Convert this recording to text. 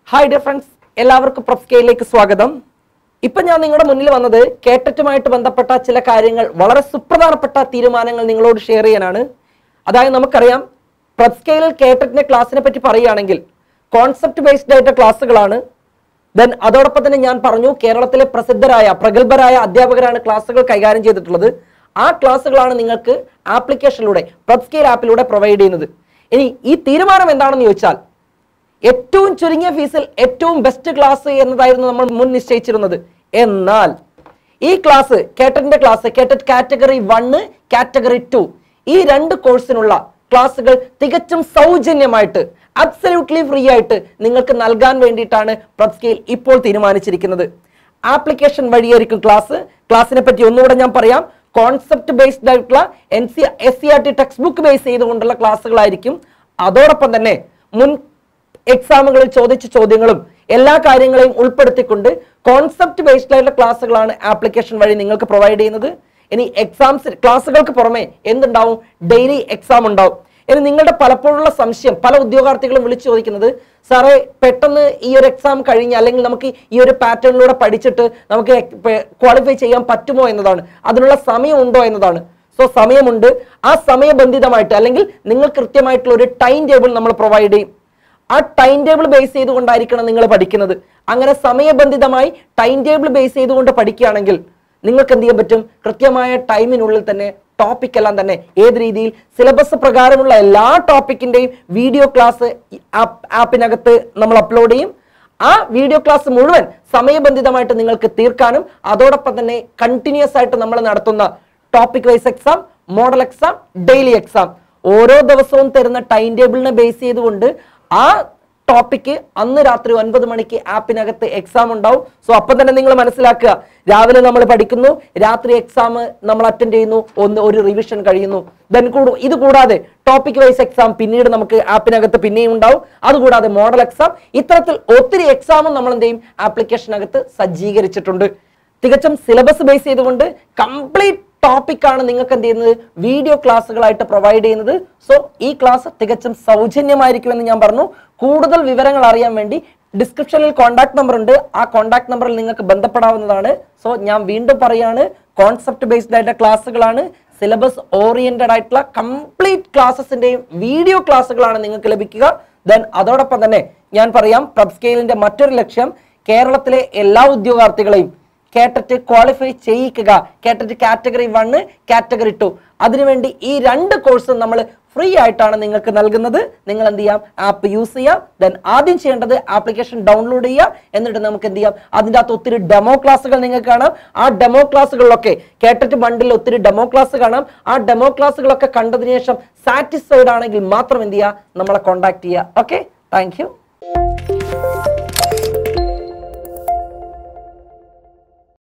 hi dear friends എല്ലാവർക്കും പ്രൊഫ്കയിലേക്ക് സ്വാഗതം ഇപ്പൊ ഞാൻ നിങ്ങളുടെ മുന്നിൽ വന്നത് കേട്ടറ്റുമായിട്ട് ബന്ധപ്പെട്ട ചില കാര്യങ്ങൾ വളരെ സുപ്രധാനപ്പെട്ട തീരുമാനങ്ങൾ നിങ്ങളോട് ഷെയർ ചെയ്യാനാണ് അതായത് നമുക്കറിയാം പ്രൊഫ്കയിലിൽ കേട്ടറ്റിന്റെ ക്ലാസ്സിനെ പറ്റി പറയുകയാണെങ്കിൽ കോൺസെപ്റ്റ് ബേസ്ഡ് ആയിട്ട് ക്ലാസ്സുകളാണ് ദെൻ അതോടൊപ്പം തന്നെ ഞാൻ പറഞ്ഞു കേരളത്തിലെ പ്രസിദ്ധരായ പ്രഗത്ഭരായ അധ്യാപകരാണ് ക്ലാസ്സുകൾ കൈകാര്യം ചെയ്തിട്ടുള്ളത് ആ ക്ലാസ്സുകളാണ് നിങ്ങൾക്ക് ആപ്ലിക്കേഷനിലൂടെ പ്രബ്സ്കെയിൽ ആപ്പിലൂടെ പ്രൊവൈഡ് ചെയ്യുന്നത് ഇനി ഈ തീരുമാനം എന്താണെന്ന് ചോദിച്ചാൽ ഏറ്റവും ചുരുങ്ങിയ ഫീസിൽ ഏറ്റവും ബെസ്റ്റ് ക്ലാസ് എന്നതായിരുന്നു നമ്മൾ മുൻ നിശ്ചയിച്ചിരുന്നത് എന്നാൽ ഈ ക്ലാസ് കേട്ടറ്റിന്റെ class KTET category one category two ഈ രണ്ട് കോഴ്സിനുള്ള ക്ലാസ്സുകൾ തികച്ചും സൗജന്യമായിട്ട് അബ്സല്യൂട്ട്ലി ഫ്രീ ആയിട്ട് നിങ്ങൾക്ക് നൽകാൻ വേണ്ടിയിട്ടാണ് പ്രബ്സ്കെയിൽ ഇപ്പോൾ തീരുമാനിച്ചിരിക്കുന്നത് ആപ്ലിക്കേഷൻ വഴിയായിരിക്കും ക്ലാസ് ക്ലാസ്സിനെ പറ്റി ഒന്നുകൂടെ ഞാൻ പറയാം കോൺസെപ്റ്റ് ബേസ്ഡ് ആയിട്ടുള്ള N C S C R T text book base ചെയ്തുകൊണ്ടുള്ള ക്ലാസ്സുകളായിരിക്കും അതോടൊപ്പം തന്നെ മുൻ എക്സാമുകളിൽ ചോദിച്ച ചോദ്യങ്ങളും എല്ലാ കാര്യങ്ങളെയും ഉൾപ്പെടുത്തിക്കൊണ്ട് കോൺസെപ്റ്റ് ബേസ്ഡ് ആയിട്ടുള്ള ക്ലാസ്സുകളാണ് ആപ്ലിക്കേഷൻ വഴി നിങ്ങൾക്ക് പ്രൊവൈഡ് ചെയ്യുന്നത് ഇനി എക്സാംസ് ക്ലാസ്സുകൾക്ക് പുറമെ എന്തുണ്ടാവും ഡെയിലി എക്സാം ഉണ്ടാവും ഇനി നിങ്ങളുടെ പലപ്പോഴുള്ള സംശയം പല ഉദ്യോഗാർത്ഥികളും വിളിച്ചു ചോദിക്കുന്നത് സാറേ പെട്ടെന്ന് ഈ ഒരു എക്സാം കഴിഞ്ഞ് അല്ലെങ്കിൽ നമുക്ക് ഈ ഒരു പാറ്റേണിലൂടെ പഠിച്ചിട്ട് നമുക്ക് ക്വാളിഫൈ ചെയ്യാൻ പറ്റുമോ എന്നതാണ് അതിനുള്ള സമയമുണ്ടോ എന്നതാണ് സോ സമയമുണ്ട് ആ സമയബന്ധിതമായിട്ട് അല്ലെങ്കിൽ നിങ്ങൾ കൃത്യമായിട്ടുള്ള ഒരു ടൈം ടേബിൾ നമ്മൾ പ്രൊവൈഡ് ചെയ്യും ആ ടൈം ടേബിൾ ബേസ് ചെയ്തുകൊണ്ടായിരിക്കണം നിങ്ങൾ പഠിക്കുന്നത് അങ്ങനെ സമയബന്ധിതമായി ടൈം ടേബിൾ ബേസ് ചെയ്തുകൊണ്ട് പഠിക്കുകയാണെങ്കിൽ നിങ്ങൾക്ക് എന്ത് ചെയ്യാൻ പറ്റും കൃത്യമായ ടൈമിനുള്ളിൽ തന്നെ ടോപ്പിക് എല്ലാം തന്നെ ഏത് രീതിയിൽ സിലബസ് പ്രകാരമുള്ള എല്ലാ ടോപ്പിക്കിന്റെയും വീഡിയോ ക്ലാസ് ആപ്പിനകത്ത് നമ്മൾ അപ്ലോഡ് ചെയ്യും ആ വീഡിയോ ക്ലാസ് മുഴുവൻ സമയബന്ധിതമായിട്ട് നിങ്ങൾക്ക് തീർക്കാനും അതോടൊപ്പം തന്നെ കണ്ടിന്യൂസ് ആയിട്ട് നമ്മൾ നടത്തുന്ന topic wise exam model exam daily exam ഓരോ ദിവസവും തരുന്ന ടൈം ടേബിളിനെ ബേസ് ചെയ്തുകൊണ്ട് ആ ടോപ്പിക്ക് അന്ന് രാത്രി ഒൻപത് മണിക്ക് ആപ്പിനകത്ത് എക്സാം ഉണ്ടാവും സോ അപ്പം തന്നെ നിങ്ങൾ മനസ്സിലാക്കുക രാവിലെ നമ്മൾ പഠിക്കുന്നു രാത്രി എക്സാം നമ്മൾ അറ്റൻഡ് ചെയ്യുന്നു ഒന്ന് ഒരു റിവിഷൻ കഴിയുന്നു ദെൻ കൂടു ഇത് കൂടാതെ ടോപ്പിക് വൈസ് എക്സാം പിന്നീട് നമുക്ക് ആപ്പിനകത്ത് പിന്നെയും ഉണ്ടാവും അതുകൂടാതെ മോഡൽ എക്സാം ഇത്തരത്തിൽ ഒത്തിരി എക്സാമും നമ്മൾ എന്ത് ചെയ്യും ആപ്ലിക്കേഷനകത്ത് സജ്ജീകരിച്ചിട്ടുണ്ട് തികച്ചും സിലബസ് ബേസ് ചെയ്തുകൊണ്ട് കംപ്ലീറ്റ് ടോപ്പിക്കാണ് നിങ്ങൾക്ക് എന്ത് ചെയ്യുന്നത് വീഡിയോ ക്ലാസ്സുകളായിട്ട് പ്രൊവൈഡ് ചെയ്യുന്നത് സോ ഈ ക്ലാസ് തികച്ചും സൗജന്യമായിരിക്കുമെന്ന് ഞാൻ പറഞ്ഞു കൂടുതൽ വിവരങ്ങൾ അറിയാൻ വേണ്ടി ഡിസ്ക്രിപ്ഷനിൽ കോൺടാക്ട് നമ്പർ ഉണ്ട് ആ കോൺടാക്ട് നമ്പറിൽ നിങ്ങൾക്ക് ബന്ധപ്പെടാവുന്നതാണ് സോ ഞാൻ വീണ്ടും പറയാണ് കോൺസെപ്റ്റ് ബേസ്ഡ് ആയിട്ടുള്ള ക്ലാസ്സുകളാണ് സിലബസ് ഓറിയന്റഡ് ആയിട്ടുള്ള കംപ്ലീറ്റ് ക്ലാസ്സസിന്റെയും വീഡിയോ ക്ലാസ്സുകളാണ് നിങ്ങൾക്ക് ലഭിക്കുക ദെൻ അതോടൊപ്പം തന്നെ ഞാൻ പറയാം പ്രബ് സ്കെയിലിന്റെ മറ്റൊരു ലക്ഷ്യം കേരളത്തിലെ എല്ലാ ഉദ്യോഗാർത്ഥികളെയും കേട്ടറ്റ് ക്വാളിഫൈ ചെയ്യിക്കുക KTET category one category two അതിനുവേണ്ടി ഈ രണ്ട് കോഴ്സും നമ്മൾ ഫ്രീ ആയിട്ടാണ് നിങ്ങൾക്ക് നൽകുന്നത് നിങ്ങൾ എന്ത് ചെയ്യാം ആപ്പ് യൂസ് ചെയ്യാം ദെൻ ആദ്യം ചെയ്യേണ്ടത് ആപ്ലിക്കേഷൻ ഡൗൺലോഡ് ചെയ്യുക എന്നിട്ട് നമുക്ക് എന്ത് ചെയ്യാം അതിൻ്റെ അകത്ത് ഒത്തിരി ഡെമോ ക്ലാസ്സുകൾ നിങ്ങൾക്ക് കാണാം ആ ഡെമോ ക്ലാസ്സുകളിലൊക്കെ കേട്ടറ്റ് ബണ്ടിൽ ഒത്തിരി ഡെമോ ക്ലാസ് കാണാം ആ ഡെമോ ക്ലാസ്സുകളൊക്കെ കണ്ടതിന് ശേഷം സാറ്റിസ്ഫൈഡ് ആണെങ്കിൽ മാത്രം എന്ത് ചെയ്യുക നമ്മളെ കോൺടാക്ട് ചെയ്യുക ഓക്കെ താങ്ക് യു